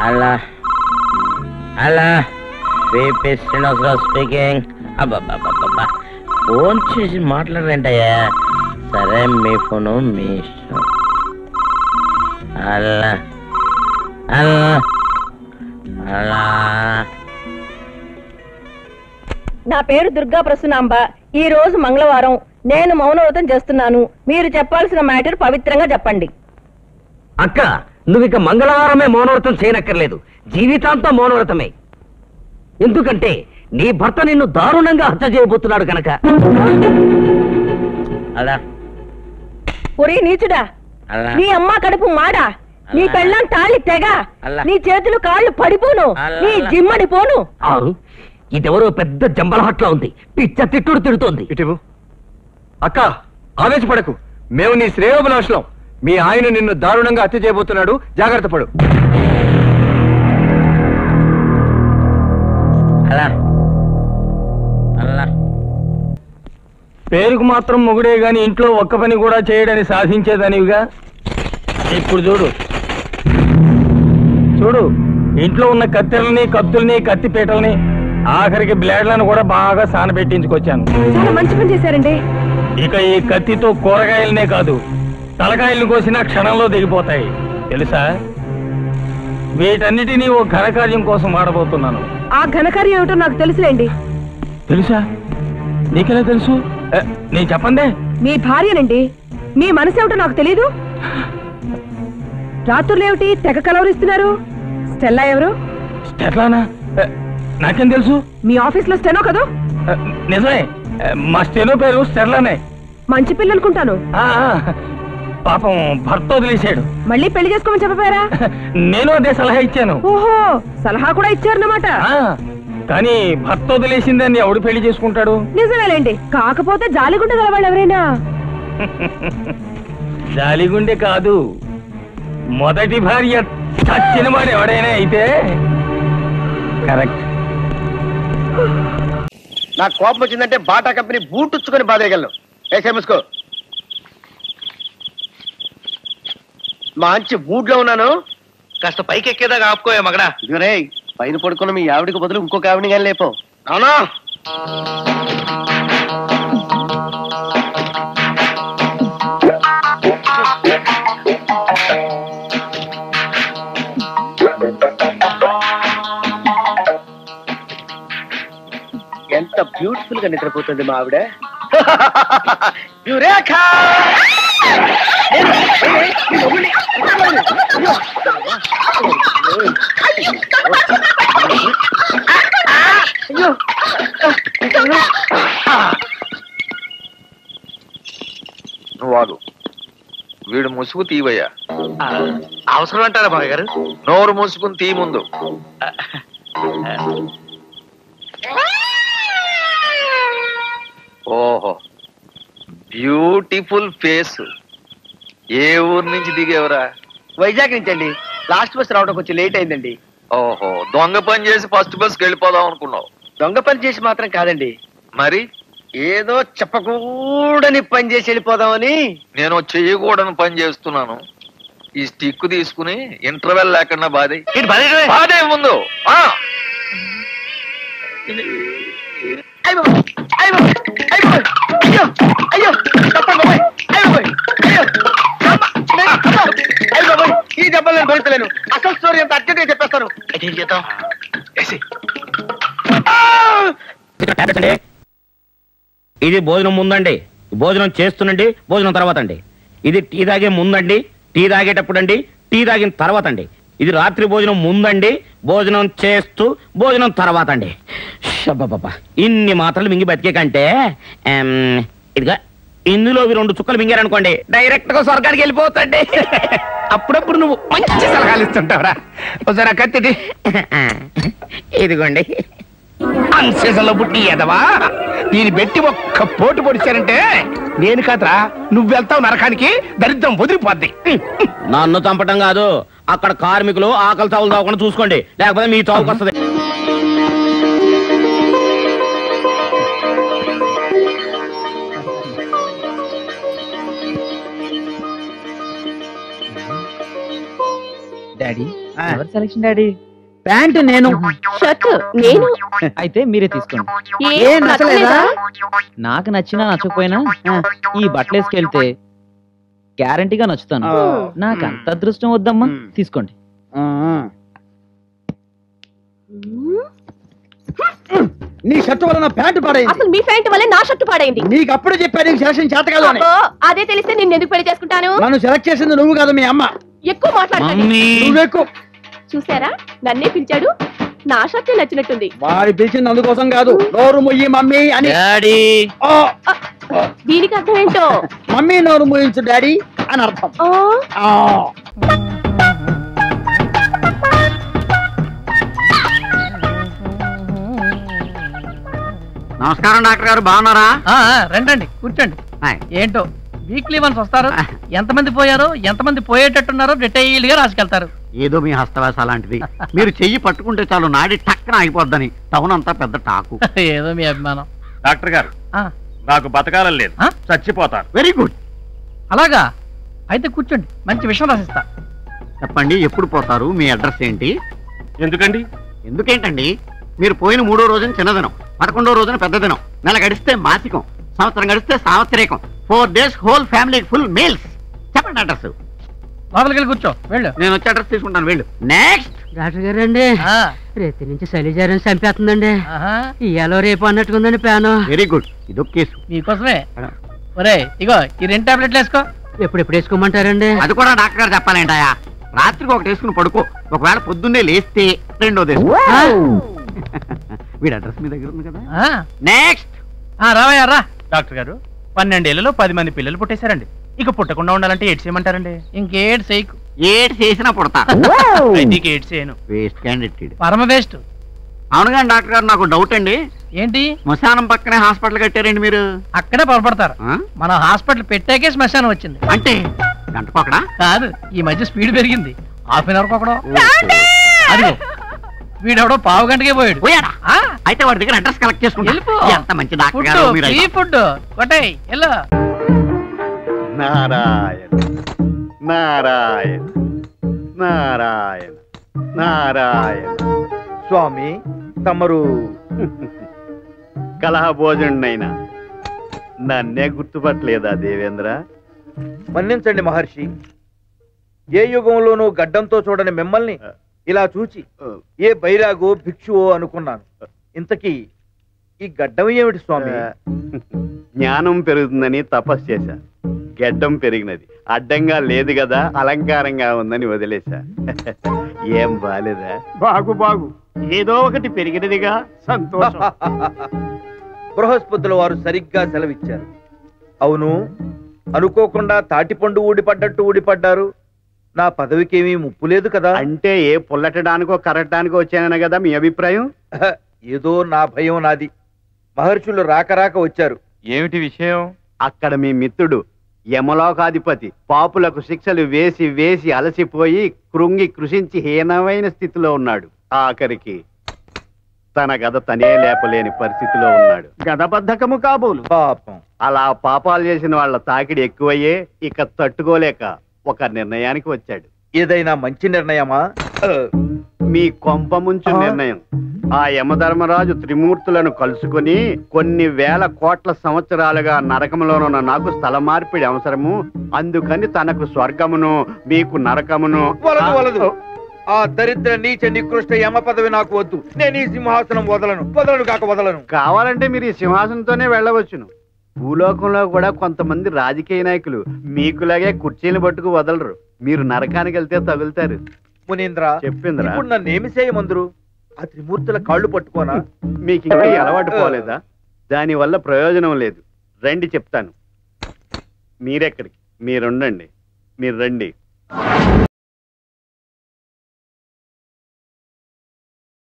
అలా అలా BP Srinivasarao speaking అబ్బబ్బబ్బబ్బా ఫోన్ చేసి మాట్లాడరేంటయ్యా సరే మీ ఫోను మీ ఇష్టం అలా అలా అలా నా పేరు దుర్గా ప్రసునాంబ ఈ రోజు మంగళవారం నేను మౌనవ్రతం చేస్తున్నాను మీరు చెప్పాల్సిన మ్యాటర్ పవిత్రంగా చెప్పండి అక్క నువ్వు ఇక మంగళవారమే మౌనవ్రతం చేయనక్కర్లేదు జీవితాంతం మౌనవ్రతమే ఎందుకంటే నీ భర్త నిన్ను దారుణంగా హత్య చేయబోతున్నాడు కనుక అలా ఒరే నీచుడా అలా నీ అమ్మ కడుపు మాడా నీ అల్లా. పెళ్ళం తాళి తెగ అల్లా. నీ చేతులు కాళ్ళు పడిపోను అల్లా, నీ అల్లా. జిమ్మడి పోను ఆరు ఇదెవరో పెద్ద జంబలహట్లా ఉంది పిచ్చ తిట్టుడు తిడుతోంది ఇటివు అక్క ఆవేశపడకు మేము నీ శ్రేయోభిలాషులం మీ ఆయన నిన్ను దారుణంగా హత్య చేయబోతున్నాడు జాగ్రత్త పడు అలా అలా పేరుకు మాత్రం మొగుడే గాని ఇంట్లో ఒక్క పని కూడా చేయడని సాధించేదనివిగా ఇప్పుడు చూడు చూడు ఇంట్లో ఉన్న కత్తెరల్ని కత్తుల్ని కత్తిపీటల్ని ఆఖరికి బ్లేడ్లను కూడా బాగా సానబెట్టించుకొచ్చాను చాలా మంచి పని చేశారండి ఇక ఈ కత్తితో కూరగాయలనే కాదు తలకాయలను కోసిన క్షణంలో దిగిపోతాయి తెలుసా వీటన్నిటినీ ఓ ఘనకార్యం కోసం వాడబోతున్నాను ఆ ఘనకార్యం ఏమిటో నాకు తెలుసులేండి తెలుసా నీకెలా తెలుసు ఏ, నేను చెప్పందే మీ భార్యనండి మీ మనసు ఏమిటో నాకు తెలీదు రాత్రులేమిటి తెగ కలవరిస్తున్నారు స్టెల్లా ఎవరు ఎట్లానా ఏ, నాకేం తెలుసు మీ ఆఫీస్ లో స్టెనో కదూ ఏ, నిజమే ఏ, మా స్టెనో పేరు స్టెర్లానే మంచి పిల్ల అనుకుంటాను ఆ, ఆ, పాపం భర్త వదిలేశాడు మళ్ళీ పెళ్లి చేసుకోమని చెప్పపోయారా నేను అదే సలహా ఇచ్చాను ఓహో సలహా కూడా ఇచ్చారన్నమాట ఆ, కానీ భర్త వదిలేసిందని ఎవడు పెళ్లి చేసుకుంటాడు నిజమేలేండి కాకపోతే జాలిగుండ గలవాళ్ళు ఎవరైనా జాలిగుండె కాదు మొదటి భార్య చచ్చిన వాడు ఎవడైనా అయితే కరెక్ట్ నాకు కోపం వచ్చిందంటే బాటా కంపెనీ బూటుచ్చుకొని బాధేయగలను ఏ ముసుకో మంచి మూడ్ లో ఉన్నాను కాస్త పైకి ఎక్కేదాకా ఆపుకోయా మగడా ఇదిగోరే పైన పడుకున్న మీ ఆవిడికి బదులు ఇంకొక ఆవిడని కానీ లేపో అవునా ఎంత బ్యూటిఫుల్ గా నిద్రపోతుంది మా ఆవిడ యురేఖ నువ్వు వాడు వీడు ముసుగు తీవయ్యా అవసరం అంటారా బాగా గారు నోరు మూసుకుని తీ ముందు ఓహో బ్యూటిఫుల్ ఫేస్ ఏ ఊరు నుంచి దిగేవరా వైజాగ్ నుంచి అండి లాస్ట్ బస్ రావడం కొంచెం లేట్ అయిందండి ఓహో దొంగ పని చేసి ఫస్ట్ బస్కి వెళ్ళిపోదాం అనుకున్నావు దొంగ పని చేసి మాత్రం కాదండి మరి ఏదో చెప్పకూడని పని చేసి వెళ్ళిపోదామని నేను చెయ్యకూడని పని చేస్తున్నాను ఈ స్టిక్ తీసుకుని ఇంటర్వెల్ లేకుండా బాధే బాధే ముందు ఆ అయ్య బాబోయ్! అయ్య బాబోయ్! అయ్య బాబోయ్! అయ్యో! అయ్యో! తప్పండి బాబోయ్! అయ్య బాబోయ్! అయ్యో! అమ్మ! నేను- అమ్మ! అయ్య బాబోయ్! ఈ దెబ్బలు నేను భరించలేను అసలు స్టోరీ అంత అర్జెంట్ గా చెప్పేస్తాను ఏం చేద్దాం ఇది భోజనం ముందండి భోజనం చేస్తునండి భోజనం తర్వాత అండి ఇది టీ తాగే ముందండి టీ తాగేటప్పుడు అండి టీ తాగిన తర్వాత అండి ఇది రాత్రి భోజనం ముందండి భోజనం చేస్తూ భోజనం తర్వాత అండి షబ్బబ్బబ్బా. ఇన్ని మాత్రలు మింగి బతికే కంటే ఆమ్, ఇదిగా ఇందులో ఇవి రెండు చుక్కలు మింగారనుకోండి డైరెక్ట్ గా స్వర్గానికి వెళ్ళిపోతండి అప్పుడప్పుడు నువ్వు మంచి సలహాలు ఇస్తుంటావురా ఒకసారి ఆ కత్తిటి ఇదిగోండి అన్సీజన్లో పుట్టి ఎదవా దీన్ని పెట్టి ఒక్క పోటు పొడిచారంటే నేను కాదురా నువ్వు వెళ్తావు నరకానికి దరిద్రం వదిలిపోద్ది నన్ను చంపటం కాదు అక్కడ కార్మికులు ఆకలి చావులు తాగకుండా చూసుకోండి లేకపోతే మీ చావుకు వస్తుంది డాడీ ఎవరి సెలక్షన్ డాడీ ప్యాంటు నేను షర్ట్ నేను అయితే మీరే తీసుకోండి ఏ నచ్చలేదా నాకు నచ్చినా నచ్చకపోయినా ఈ బట్టలు వేసుకెళ్తే గ్యారంటీగా నచ్చుతాను నాకు అంత అదృష్టం వద్దమ్మా తీసుకోండి నీ షర్ట్ వల్ల నా ప్యాంటు పాడైంది అసలు మీ ఫ్యాంట్ వల్లే నా షర్ట్ పాడైంది నీకు అప్పుడే చెప్పాను నీకు సెలక్షన్ చేత కాదు అని అబ్బో, అదే తెలిస్తే నిన్ను ఎందుకు పెళ్లి చేసుకుంటాను నన్ను సెలెక్ట్ చేసింది నువ్వు కాదు మీ అమ్మ ఎక్కువ మాట్లాడతాను మమ్మీ నువ్వెక్కు చూసారా నన్నే పిలిచాడు నా షర్ట్ నచ్చినట్టుంది వాడి పిలిచింది అందుకోసం కాదు నోరు ముయ్యి మమ్మీ అని డాడీ ఓ దీనికి అర్థం ఏంటో మమ్మీ నోరు ముయించు డాడీ అని అర్థం ఆ, ఆ. నమస్కారం డాక్టర్ గారు బాగున్నారా రండి కూర్చోండి హాయ్. ఏంటో వీక్లీ వన్స్ వస్తారు ఎంతమంది పోయారో ఎంతమంది పోయేటట్టున్నారో డీటెయిల్ గా రాసుకెళ్తారు ఏదో మీ హస్తవేశ లాంటిది మీరు చెయ్యి పట్టుకుంటే చాలు నాడి టక్కన అయిపోద్దని టౌన్ అంతా పెద్ద టాకు ఏదో మీ అభిమానం డాక్టర్ గారు ఆ, నాకు బతకాలని లేదు ఆ? చచ్చిపోతారు వెరీ గుడ్ అలాగా అయితే కూర్చోండి మంచి విషయం రాసిస్తా చెప్పండి ఎప్పుడు పోతారు మీ అడ్రస్ ఏంటి ఎందుకండి ఎందుకేంటండి మీరు పోయిన మూడో రోజున చిన్నదినం పదకొండో రోజున పెద్ద దినం నెల గడిస్తే మాసికం సంవత్సరం గడిస్తే సావత్రికం four days whole family full meals చెప్పండి అడ్రస్ లోపలికి వెళ్ళి కూర్చో వెళ్ళు నేను వచ్చి అడ్రస్ తీసుకుంటాను వెళ్ళు నెక్స్ట్ డాక్టర్ గారు అండి ఆ, రేతి నుంచి శైలిజారం చంపేస్తుందండి ఆహా, ఇయాలో రేపు అన్నట్టుకుందండి ప్యాను వెరీ గుడ్ ఇదొక కేసు మీకోసమే ఒరే ఇగో ఈ రెండు టాబ్లెట్లు వేసుకో ఎప్పుడెప్పుడు వేసుకోమంటారండి అది కూడా డాక్టర్ గారు చెప్పాలేంటాయా రాత్రికి ఒకటి వేసుకుని పడుకో ఒకవేళ పొద్దున్నే లేస్తే రెండోది వేసుకో. ఆ? వీడి అడ్రస్ మీ దగ్గర ఉంది కదా ఆ, నెక్స్ట్ ఆ, రావయ్యా రా డాక్టర్ గారు పన్నెండేళ్లలో పది మంది పిల్లలు పుట్టేశారండి ఇక పుట్టకుండా ఉండాలంటే ఏడ్ చేయమంటారండి ఇంకేడు చేయకు ఏడు చేసినా పుడతా అయితే ఇక ఏడ్ చేయను వేస్ట్ క్యాండిడేట్ పరమ వేస్ట్ అవును కానీ డాక్టర్ గారు నాకు డౌట్ అండి ఏంటి శ్మశానం పక్కనే హాస్పిటల్ కట్టారండి మీరు అక్కడే పొరపడతారు ఆ? మన హాస్పిటల్ పెట్టాకే శ్మశానం వచ్చింది అంటే గంట పక్కడా కాదు ఈ మధ్య స్పీడ్ పెరిగింది హాఫ్ అన్ అవర్ ఒకడో అదిగో వీడెవడో పావు గంటకే పోయాడు పోయాడా ఆ, అయితే వాడి దగ్గర అడ్రస్ కలెక్ట్ చేసుకుంటా వెళ్ళిపో. ఎంత మంచి డాక్టర్ ఫుడ్ గారు మీరు ఫ్రీ అయితే. ఫుడ్ కొట్టాయి ఎల్లో నారాయణ నారాయణ నారాయణ నారాయణ స్వామి తమరు కలహ భోజనైనా నన్నే గుర్తుపట్టలేదా దేవేంద్ర మన్నించండి మహర్షి ఏ యుగంలోనూ గడ్డంతో చూడని మిమ్మల్ని ఇలా చూచి ఏ బైరాగో భిక్షువో అనుకున్నాను ఇంతకీ ఈ గడ్డం ఏమిటి స్వామి జ్ఞానం పెరుగుతుందని తపస్సు చేశా గెడ్డం పెరిగినది అడ్డంగా లేదు కదా అలంకారంగా ఉందని వదిలేశా ఏం బాలేదా బాగు బాగు ఏదో ఒకటి పెరిగినదిగా సంతోషం బృహస్పతుల వారు సరిగ్గా సెలవిచ్చారు అవును అనుకోకుండా తాటిపండు ఊడిపడ్డట్టు ఊడిపడ్డారు నా పదవికేమీ ముప్పు లేదు కదా అంటే ఏ పుల్లటడానికో కరటానికో వచ్చానన్న కదా మీ అభిప్రాయం అహ, ఏదో నా భయం నాది మహర్షులు రాక రాక వచ్చారు ఏమిటి విషయం అక్కడ మీ మిత్రుడు యమలోకాధిపతి పాపులకు శిక్షలు వేసి వేసి అలసిపోయి కృంగి కృషించి హీనమైన స్థితిలో ఉన్నాడు ఆఖరికి తన గద తనే లేపలేని పరిస్థితిలో ఉన్నాడు గదబద్ధకము కాబోలు పాపం అలా పాపాలు చేసిన వాళ్ళ తాకిడి ఎక్కువయ్యే ఇక తట్టుకోలేక ఒక నిర్ణయానికి వచ్చాడు ఏదైనా మంచి నిర్ణయమా అ, మీ కొంప ముంచు ఆ? నిర్ణయం ఆ యమధర్మరాజు త్రిమూర్తులను కలుసుకొని కొన్ని వేల కోట్ల సంవత్సరాలుగా నరకంలోనున్న నాకు స్థల మార్పిడి అవసరము అందుకని తనకు స్వర్గమును మీకు నరకమును వలదు వలదు ఆ దరిద్ర నీచ నికృష్ట యమ పదవి నాకు వద్దు నేను ఈ సింహాసనం వదలను వదలను కాక వదలను కావాలంటే మీరు ఈ సింహాసనంతోనే వెళ్ళవచ్చును భూలోకంలో కూడా కొంతమంది రాజకీయ నాయకులు మీకులాగే కుర్చీలు పట్టుకు వదలరు మీరు నరకానికి వెళ్తే తగులుతారు మునీంద్ర చెప్పిందిరా ఇప్పుడు నన్ను ఏమి చేయమందురు ఆ త్రిమూర్తుల కాళ్ళు పట్టుకోనా మీకు ఇంకా ఈ అలవాటు పోలేదా దాని వల్ల ప్రయోజనం లేదు రండి చెప్తాను మీరెక్కడికి మీరుండండి మీరు రండి